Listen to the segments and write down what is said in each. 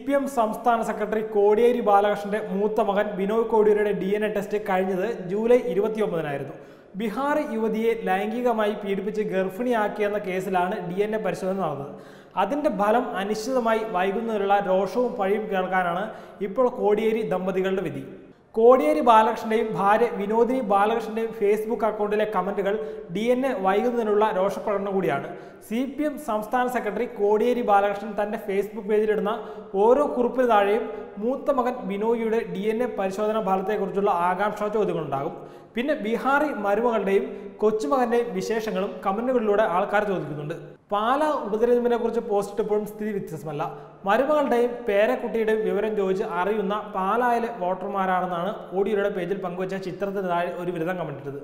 P M സംസ്ഥാന സെക്രട്ടറി കോടിയേരി ബാലകൃഷ്ണന്റെ മൂത്ത മകൻ ബിനോയ് കോടിയേരിയുടെ ഡി എൻ എ ടെസ്റ്റ് കഴിഞ്ഞത് ജൂലൈ ഇരുപത്തിയൊമ്പതിനായിരുന്നു ബീഹാർ യുവതിയെ ലൈംഗികമായി പീഡിപ്പിച്ച് ഗർഭിണിയാക്കിയെന്ന കേസിലാണ് ഡി എൻ എ പരിശോധന നടന്നത് അതിന്റെ ഫലം അനിശ്ചിതമായി വൈകുന്നതിലുള്ള രോഷവും പഴിയും കേൾക്കാനാണ് ഇപ്പോൾ കോടിയേരി ദമ്പതികളുടെ വിധി കോടിയേരി ബാലകൃഷ്ണന്റെയും ഭാര്യ വിനോദിനി ബാലകൃഷ്ണന്റെയും ഫേസ്ബുക്ക് അക്കൗണ്ടിലെ കമന്റുകൾ ഡി എൻ എ വൈകുന്നതിനുള്ള രോഷപ്രകടനം കൂടിയാണ് സി പി എം സംസ്ഥാന സെക്രട്ടറി കോടിയേരി ബാലകൃഷ്ണൻ തന്റെ ഫേസ്ബുക്ക് പേജിലിടുന്ന ഓരോ കുറിപ്പിന് താഴെയും മൂത്ത മകൻ ബിനോയിയുടെ ഡി എൻ എ പരിശോധനാ ഫലത്തെക്കുറിച്ചുള്ള ആകാംക്ഷാ ചോദ്യങ്ങളുണ്ടാകും പിന്നെ ബീഹാറി മരുമകളുടെയും കൊച്ചുമകന്റെയും വിശേഷങ്ങളും കമന്റുകളിലൂടെ ആൾക്കാർ ചോദിക്കുന്നുണ്ട് പാല ഉപതെരഞ്ഞെടുപ്പിനെ കുറിച്ച് പോസ്റ്റ് ഇട്ടപ്പോഴും സ്ഥിതി വ്യത്യസ്തമല്ല മരുമകളുടെയും പേരക്കുട്ടിയുടെയും വിവരം ചോദിച്ച് അറിയുന്ന പാലായിലെ വോട്ടർമാരാണെന്നാണ് ഓഡിയോയുടെ പേജിൽ പങ്കുവച്ച ചിത്രത്തിന് താഴെ ഒരു ബിരുദം കമന്റിട്ടത്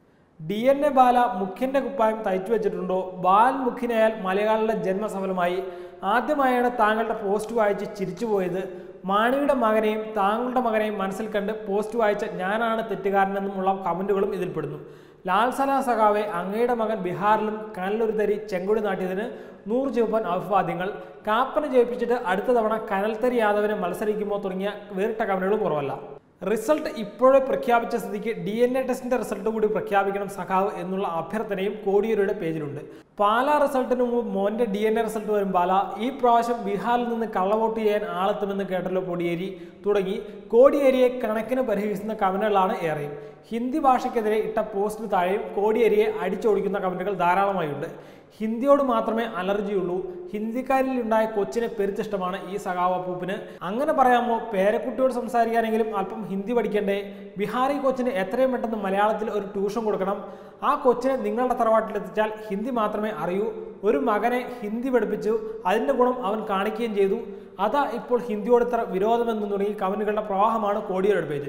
ഡി എൻ എ ബാല മുഖ്യന്റെ കുപ്പായം തയ്ച്ചു വെച്ചിട്ടുണ്ടോ ബാൽ മുഖ്യനായാൽ മലയാളിയുടെ ജന്മസഫലമായി ആദ്യമായാണ് താങ്കളുടെ പോസ്റ്റ് വായിച്ച് ചിരിച്ചുപോയത് മാണിയുടെ മകനെയും താങ്കളുടെ മകനെയും മനസ്സിൽ കണ്ട് പോസ്റ്റ് വായിച്ച ഞാനാണ് തെറ്റുകാരനെന്നുമുള്ള കമന്റുകളും ഇതിൽപ്പെടുന്നു ലാൽ സലാ സഖാവെ അങ്ങയുടെ മകൻ ബീഹാറിലും കനലൊരുതരി ചെങ്കൊടി നാട്ടിയതിന് നൂറ് ചുവപ്പൻ അഭിവാദ്യങ്ങൾ കാപ്പനെ ജയിപ്പിച്ചിട്ട് അടുത്ത തവണ കനൽത്തരി യാദവിനെ മത്സരിക്കുമോ തുടങ്ങിയ വേറിട്ട കമന്റുകളും കുറവല്ല റിസൾട്ട് ഇപ്പോഴേ പ്രഖ്യാപിച്ച സ്ഥിതിക്ക് ഡി എൻ എ ടെസ്റ്റിന്റെ റിസൾട്ട് കൂടി പ്രഖ്യാപിക്കണം സഖാവ് എന്നുള്ള അഭ്യർത്ഥനയും കോടിയേരിയുടെ പേജിലുണ്ട് പാലാ റിസൾട്ടിന് മുമ്പ് മോന്റെ ഡി എൻ എ റിസൾട്ട് വരും പാല ഈ പ്രാവശ്യം ബീഹാറിൽ നിന്ന് കള്ളവോട്ട് ചെയ്യാൻ ആളെത്തുമെന്ന് കേട്ടല്ലോ കോടിയേരി തുടങ്ങി കോടിയേരിയെ കണക്കിന് പരിഹസിക്കുന്ന കമന്റുകളാണ് ഏറെയും ഹിന്ദി ഭാഷയ്ക്കെതിരെ ഇട്ട പോസ്റ്റിന് താഴെയും കോടിയേരിയെ അടിച്ചോടിക്കുന്ന കമന്റുകൾ ധാരാളമായുണ്ട് ഹിന്ദിയോട് മാത്രമേ അലർജിയുള്ളൂ ഹിന്ദിക്കാരിൽ ഉണ്ടായ കൊച്ചിനെ പെരുത്തിഷ്ടമാണ് ഈ സഖാവ് അപ്പൂപ്പിന് അങ്ങനെ പറയാമോ പേരക്കുട്ടിയോട് സംസാരിക്കാനെങ്കിലും അല്പം ഹിന്ദി പഠിക്കണ്ടേ ബിഹാറി കൊച്ചിന് എത്രയും പെട്ടെന്ന് മലയാളത്തിൽ ഒരു ട്യൂഷൻ കൊടുക്കണം ആ കൊച്ചിനെ നിങ്ങളുടെ തറവാട്ടിലെത്തിച്ചാൽ ഹിന്ദി മാത്രമേ അറിയൂ ഒരു മകനെ ഹിന്ദി പഠിപ്പിച്ചു അതിൻ്റെ ഗുണം അവൻ കാണിക്കുകയും ചെയ്തു അതാ ഇപ്പോൾ ഹിന്ദിയോട് ഇത്ര വിരോധമെന്ന് തുടങ്ങി കമന്റുകളുടെ പ്രവാഹമാണ് കോടിയേരിയുടെ പേജിൽ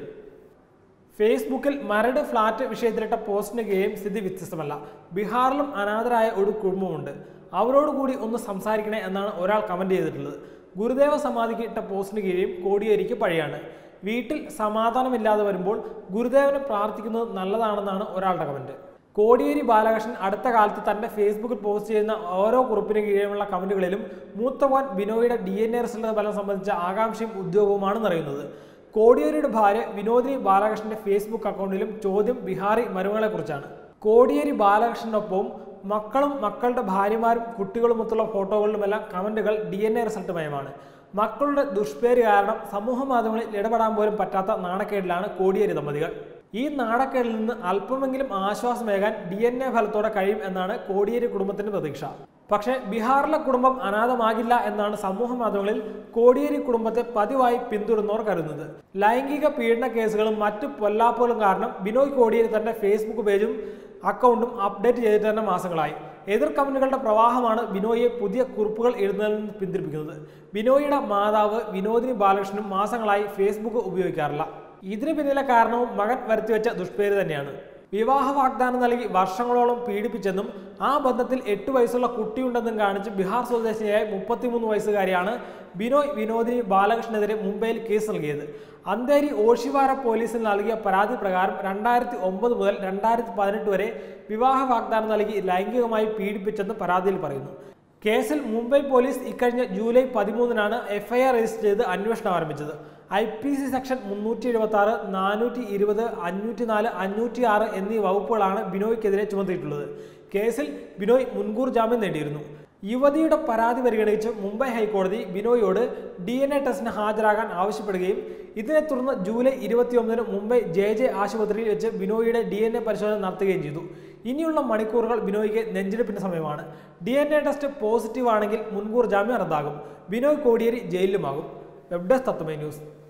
ഫേസ്ബുക്കിൽ മരട് ഫ്ളാറ്റ് വിഷയത്തിലിട്ട പോസ്റ്റിന് കീഴെയും സ്ഥിതി വ്യത്യസ്തമല്ല ബീഹാറിലും അനാഥരായ ഒരു കുടുംബമുണ്ട് അവരോട് കൂടി ഒന്ന് സംസാരിക്കണേ എന്നാണ് ഒരാൾ കമന്റ് ചെയ്തിട്ടുള്ളത് ഗുരുദേവ സമാധിക്ക് ഇട്ട പോസ്റ്റിന് കീഴെയും കോടിയേരിക്ക് പഴിയാണ് വീട്ടിൽ സമാധാനമില്ലാതെ വരുമ്പോൾ ഗുരുദേവനെ പ്രാർത്ഥിക്കുന്നത് നല്ലതാണെന്നാണ് ഒരാളുടെ കമന്റ് കോടിയേരി ബാലകൃഷ്ണൻ അടുത്ത കാലത്ത് തന്റെ ഫേസ്ബുക്കിൽ പോസ്റ്റ് ചെയ്യുന്ന ഓരോ കുറിപ്പിന് കീഴെയുമുള്ള കമന്റുകളിലും മൂത്തവൻ ബിനോയുടെ ഡി എൻ എ റിസൾട്ട് ഫലം സംബന്ധിച്ച ആകാംക്ഷയും ഉദ്യോഗവുമാണ് നിറയുന്നത് കോടിയേരിയുടെ ഭാര്യ വിനോദിനി ബാലകൃഷ്ണന്റെ ഫേസ്ബുക്ക് അക്കൗണ്ടിലും ചോദ്യം ബിഹാറി മരുമകളെ കുറിച്ചാണ് കോടിയേരി ബാലകൃഷ്ണനൊപ്പവും മക്കളും മക്കളുടെ ഭാര്യമാരും കുട്ടികളുമൊത്തുള്ള ഫോട്ടോകളിലുമെല്ലാം കമന്റുകൾ ഡി എൻ എ റിസൾട്ടുമയമാണ് മക്കളുടെ ദുഷ്പേര് കാരണം സമൂഹ മാധ്യമങ്ങളിൽ ഇടപെടാൻ പോലും പറ്റാത്ത നാണക്കേടിലാണ് കോടിയേരി ദമ്പതികൾ ഈ നാണക്കേടിൽ നിന്ന് അല്പമെങ്കിലും ആശ്വാസമേകാൻ ഡി എൻ എ ഫലത്തോടെ കഴിയും എന്നാണ് കോടിയേരി കുടുംബത്തിന്റെ പ്രതീക്ഷ പക്ഷേ ബീഹാറിലെ കുടുംബം അനാഥമാകില്ല എന്നാണ് സമൂഹ മാധ്യമങ്ങളിൽ കോടിയേരി കുടുംബത്തെ പതിവായി പിന്തുടർന്നവർ കരുതുന്നത് ലൈംഗിക പീഡന കേസുകളും മറ്റു പൊല്ലാപ്പുകളും കാരണം ബിനോയ് കോടിയേരി തന്റെ ഫേസ്ബുക്ക് പേജും അക്കൗണ്ടും അപ്ഡേറ്റ് ചെയ്തിട്ട് തന്നെ മാസങ്ങളായി എതിർ കമന്റുകളുടെ പ്രവാഹമാണ് ബിനോയിയെ പുതിയ കുറിപ്പുകൾ എഴുതുന്നതിൽ നിന്ന് പിന്തിരിപ്പിക്കുന്നത് ബിനോയിയുടെ മാതാവ് വിനോദിനി ബാലകൃഷ്ണനും മാസങ്ങളായി ഫേസ്ബുക്ക് ഉപയോഗിക്കാറില്ല ഇതിന് പിന്നിലെ കാരണവും മകൻ വരുത്തിവെച്ച ദുഷ്പേര് തന്നെയാണ് വിവാഹ വാഗ്ദാനം നൽകി വർഷങ്ങളോളം പീഡിപ്പിച്ചെന്നും ആ ബന്ധത്തിൽ എട്ട് വയസ്സുള്ള കുട്ടിയുണ്ടെന്നും കാണിച്ച് ബീഹാർ സ്വദേശിയായ മുപ്പത്തിമൂന്ന് വയസ്സുകാരിയാണ് ബിനോയ് വിനോദിനി ബാലകൃഷ്ണനെതിരെ മുംബൈയിൽ കേസ് നൽകിയത് അന്തേരി ഓഷിവാര പോലീസിന് നൽകിയ പരാതി പ്രകാരം രണ്ടായിരത്തി ഒമ്പത് മുതൽ രണ്ടായിരത്തി പതിനെട്ട് വരെ വിവാഹ വാഗ്ദാനം നൽകി ലൈംഗികമായി പീഡിപ്പിച്ചെന്ന് പരാതിയിൽ പറയുന്നു കേസിൽ മുംബൈ പോലീസ് ഇക്കഴിഞ്ഞ ജൂലൈ പതിമൂന്നിനാണ് എഫ്ഐആർ രജിസ്റ്റർ ചെയ്ത് അന്വേഷണം ആരംഭിച്ചത് ഐ പി സി സെക്ഷൻ മുന്നൂറ്റി എഴുപത്തി ആറ് നാനൂറ്റി ഇരുപത് അഞ്ഞൂറ്റി നാല് അഞ്ഞൂറ്റി ആറ് എന്നീ വകുപ്പുകളാണ് ബിനോയ്ക്കെതിരെ ചുമത്തിയിട്ടുള്ളത് കേസിൽ ബിനോയ് മുൻകൂർ ജാമ്യം നേടിയിരുന്നു യുവതിയുടെ പരാതി പരിഗണിച്ച് മുംബൈ ഹൈക്കോടതി ബിനോയോട് ഡി എൻ എ ടെസ്റ്റിന് ഹാജരാകാൻ ആവശ്യപ്പെടുകയും ഇതിനെ തുടർന്ന് ജൂലൈ ഇരുപത്തിയൊമ്പതിന് മുംബൈ ജെ ജെ ആശുപത്രിയിൽ വെച്ച് ബിനോയിയുടെ ഡി എൻ എ പരിശോധന നടത്തുകയും ചെയ്തു ഇനിയുള്ള മണിക്കൂറുകൾ ബിനോയ്ക്ക് നെഞ്ചെടുപ്പിന്റെ സമയമാണ് D N A test positive ആണെങ്കിൽ മുൻകൂർ ജാമ്യം റദ്ദാകും ബിനോയ് കോടിയേരി ജയിലിലുമാകും വെബ് ഡെസ്ക് തത്വമേ ന്യൂസ്